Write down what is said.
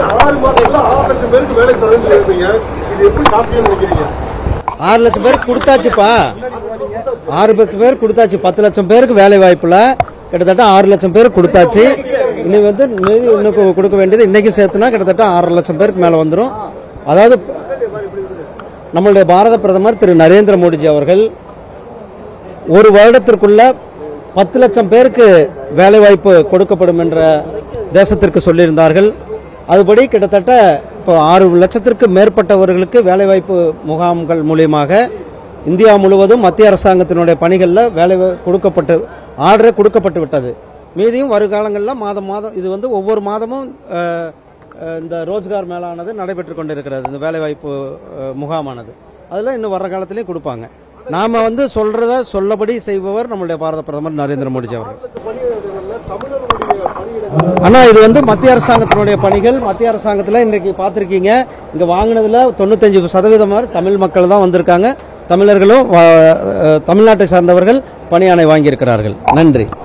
ஆறு மாதத்துல ஆறு லட்சம் பேருக்கு வேலை தரேன்னு சொல்லிருப்பீங்க இது எப்படி சாத்தியம் நினைக்கிறீங்க ஆறு லட்சம் பேருக்கு கொடுத்தாச்சுப்பா ஆறு லட்சம் பேர் கொடுத்தாச்சு பத்து லட்சம் பேருக்கு வேலை வாய்ப்புல கிட்டத்தட்ட ஆறு லட்சம் பேருக்கு கொடுத்தாச்சு இனி வந்து மீதி இன்னும் கு- கொடுக்க வேண்டியது இன்னைக்கு சேர்த்துனா கிட்டத்தட்ட ஆறு லட்சம் பேருக்கு மேல வந்துடும் அதாவது நம்மளுடைய பாரத பிரதமர் திரு நரேந்திர மோடிஜி அவர்கள் ஒரு வருடத்திற்குள்ள பத்து லட்சம் பேருக்கு வேலைவாய்ப்பு கொடுக்கப்படும் என்ற தேசத்திற்கு சொல்லியிருந்தார்கள் அதுபடி கிட்டத்தட்ட இப்போ ஆறு லட்சத்திற்கு மேற்பட்டவர்களுக்கு வேலைவாய்ப்பு முகாம்கள் மூலியமாக இந்தியா முழுவதும் மத்திய அரசாங்கத்தினுடைய பணிகளில் வேலை கொடுக்கப்பட்டு ஆர்டரே கொடுக்கப்பட்டு விட்டது மீதியும் வருகாலங்களில் மாதம் மாதம் இது வந்து ஒவ்வொரு மாதமும் அஹ், அஹ், இந்த ரோஜ்கார் மேலானது நடைபெற்று கொண்டிருக்கிறது இந்த வேலைவாய்ப்பு அஹ், முகாமானது அதில் இன்னும் வர்ற காலத்திலையும் கொடுப்பாங்க நாம வந்து சொல்றத சொல்லபடி செய்பவர் நம்மளுடைய பாரத பிரதமர் நரேந்திர மோடிஜி அவர்கள் பணியிடங்கள்ல தமிழர்களுடைய பணியிடங்கள் ஆனா இது வந்து மத்திய அரசாங்கத்தினுடைய பணிகள் மத்திய அரசாங்கத்துல இன்றைக்கு பார்த்திருக்கீங்க இங்க வாங்கினதுல தொண்ணூத்தஞ்சு சதவீதம் வரை தமிழ் மக்கள் தான் வந்திருக்காங்க தமிழர்களும் வ- அஹ், தமிழ்நாட்டை சார்ந்தவர்கள் பணியாணை வாங்கியிருக்கிறார்கள் நன்றி